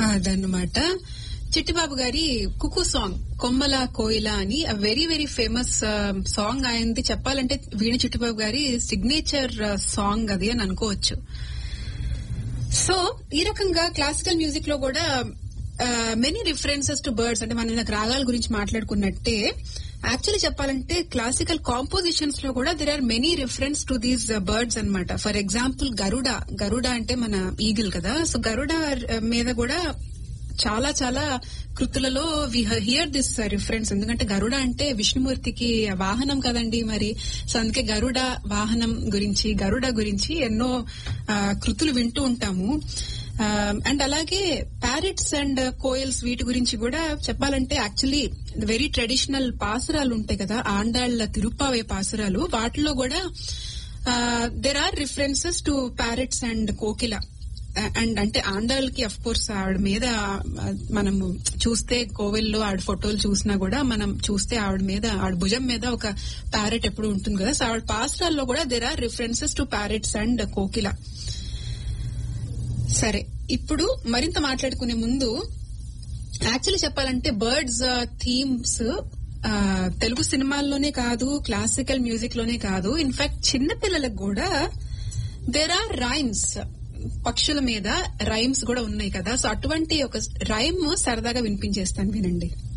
అదన్నమాట చిట్టిబాబు గారి కుకు సాంగ్ కొమ్మల కోయిల అని వెరీ వెరీ ఫేమస్ సాంగ్ ఆయనది చెప్పాలంటే వీణ చిట్టిబాబు గారి సిగ్నేచర్ సాంగ్ అది అని అనుకోవచ్చు సో ఈ రకంగా క్లాసికల్ మ్యూజిక్ లో కూడా మెనీ రిఫరెన్సెస్ టు బర్డ్స్ అంటే మనం ఇందాక రాగాల గురించి మాట్లాడుకున్నట్టే యాక్చువల్లీ చెప్పాలంటే క్లాసికల్ కాంపోజిషన్స్ లో కూడా there are many reference to these birds అన్నమాట ఫర్ ఎగ్జాంపుల్ గరుడ గరుడ అంటే మన ఈగిల్ కదా సో గరుడ మీద కూడా చాలా చాలా కృతులలో వి హియర్ దిస్ రిఫరెన్స్ ఎందుకంటే గరుడ అంటే విష్ణుమూర్తికి వాహనం కదండి మరి సో అందుకే గరుడ వాహనం గురించి గరుడ గురించి ఎన్నో ఆ, కృతులు వింటూ ఉంటాము అండ్ అలాగే ప్యారెట్స్ అండ్ కోయల్స్ వీటి గురించి కూడా చెప్పాలంటే యాక్చువల్లీ వెరీ ట్రెడిషనల్ పాసురాలు ఉంటాయి కదా ఆండాళ్ల తిరుప్పావే పాసురాలు వాటిలో కూడా there are references to parrots and కోకిల అండ్ అంటే ఆండాళ్ళకి అఫ్ కోర్స్ ఆవిడ మీద ఆ, మనము చూస్తే కోవెల్లో ఆవిడ ఫోటోలు చూసినా కూడా మనం చూస్తే ఆవిడ మీద ఆవిడ భుజం మీద ఒక ప్యారెట్ ఎప్పుడు ఉంటుంది కదా సో ఆవిడ పాస్టాల్లో కూడా there are references to parrots and కోకిల సరే ఇప్పుడు మరింత మాట్లాడుకునే ముందు యాక్చువల్లీ చెప్పాలంటే బర్డ్స్ థీమ్స్ తెలుగు సినిమాల్లోనే కాదు క్లాసికల్ మ్యూజిక్ లోనే కాదు ఇన్ఫాక్ట్ చిన్న పిల్లలకు కూడా దెర్ ఆర్ రైమ్స్ పక్షుల మీద రైమ్స్ కూడా ఉన్నాయి కదా సో అటువంటి ఒక రైమ్ సరదాగా వినిపించేస్తాను వినండి